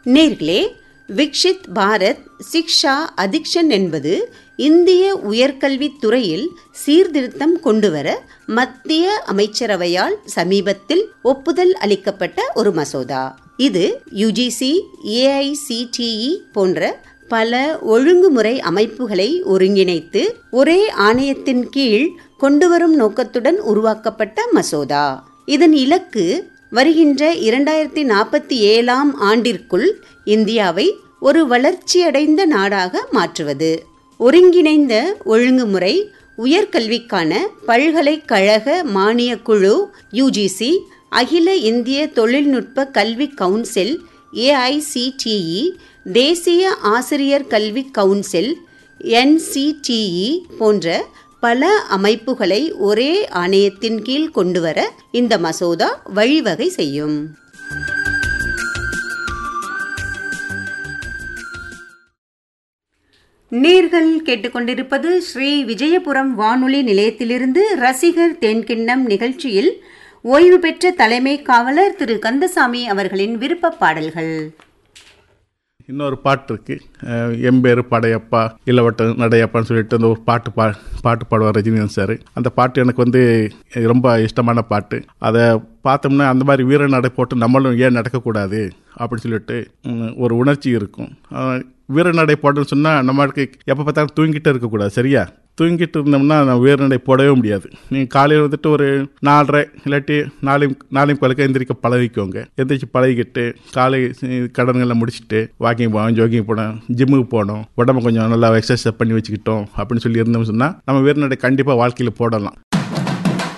நேர்களே விக்ஷித் பாரத் சிக்ஷா அதிக்ஷன் என்பது இந்திய உயர்கல்வித் துறையில் சீர்திருத்தம் கொண்டுவர மத்திய அமைச்சரவையால் சமீபத்தில் ஒப்புதல் அளிக்கப்பட்ட ஒரு மசோதா இது யுஜிசி ஏஐசிடிஇ போன்ற பல ஒழுங்குமுறை அமைப்புகளை ஒருங்கிணைத்து ஒரே ஆணையத்தின் கீழ் கொண்டுவரும் நோக்கத்துடன் உருவாக்கப்பட்ட மசோதா இதன் இலக்கு வருகின்ற இரண்டாயிரத்தி நாற்பத்தி ஏழாம் ஆண்டிற்குள் இந்தியாவை ஒரு வளர்ச்சியடைந்த நாடாக மாற்றுவது ஒருங்கிணைந்த ஒழுங்குமுறை உயர்கல்விக்கான பல்கலைக்கழக மானியக் குழு யுஜிசி அகில இந்திய தொழில்நுட்ப கல்வி கவுன்சில் ஏஐசிடிஇ தேசிய ஆசிரியர் கல்வி கவுன்சில் என்சிடிஇ போன்ற பல அமைப்புகளை ஒரே ஆணையத்தின் கீழ் கொண்டுவர இந்த மசோதா வழிவகை செய்யும் நேர்கள் கேட்டுக்கொண்டிருப்பது ஸ்ரீ விஜயபுரம் வானொலி நிலையத்திலிருந்து ரசிகர் தேன்கிண்ணம் நிகழ்ச்சியில் ஓய்வு பெற்ற தலைமை காவலர் திரு கந்தசாமி அவர்களின் விருப்ப பாடல்கள் இன்னொரு பாட்டு இருக்கு அஹ் எம்பேரு படையப்பா இல்லவட்ட நடையப்பான்னு சொல்லிட்டு அந்த ஒரு பாட்டு பா பாட்டு பாடுவார் ரஜினிகாந்த் சார் அந்த பாட்டு எனக்கு வந்து ரொம்ப இஷ்டமான பாட்டு அதை பார்த்தோம்னா அந்த மாதிரி வீர நடை போட்டு நம்மளும் ஏன் நடக்கக்கூடாது அப்படின்னு சொல்லிட்டு ம், ஒரு உணர்ச்சி இருக்கும் அஹ் வீர நடை போட்டோன்னு சொன்னால் நம்மளுக்கு எப்போ பார்த்தாலும் தூங்கிட்டே இருக்கக்கூடாது சரியா தூங்கிட்டு இருந்தோம்னா நான் வீரநடை போடவே முடியாது நீங்கள் காலையில் வந்துட்டு ஒரு நாலரை இல்லாட்டி நாளையும் நாளையும் கொலைக்க எந்திரிக்க பழகிக்கோங்க எந்திரிச்சு பழகிக்கிட்டு காலை சி- கடன்களை முடிச்சுட்டு வாக்கிங் போனோம் ஜோக்கிங் போனோம் ஜிம்முக்கு போனோம் உடம்ப கொஞ்சம் நல்லா எக்ஸசைஸ் பண்ணி வச்சுக்கிட்டோம் அப்படின்னு சொல்லி இருந்தோம்னு சொன்னால் நம்ம வீரநடை கண்டிப்பாக வாழ்க்கையில் போடலாம்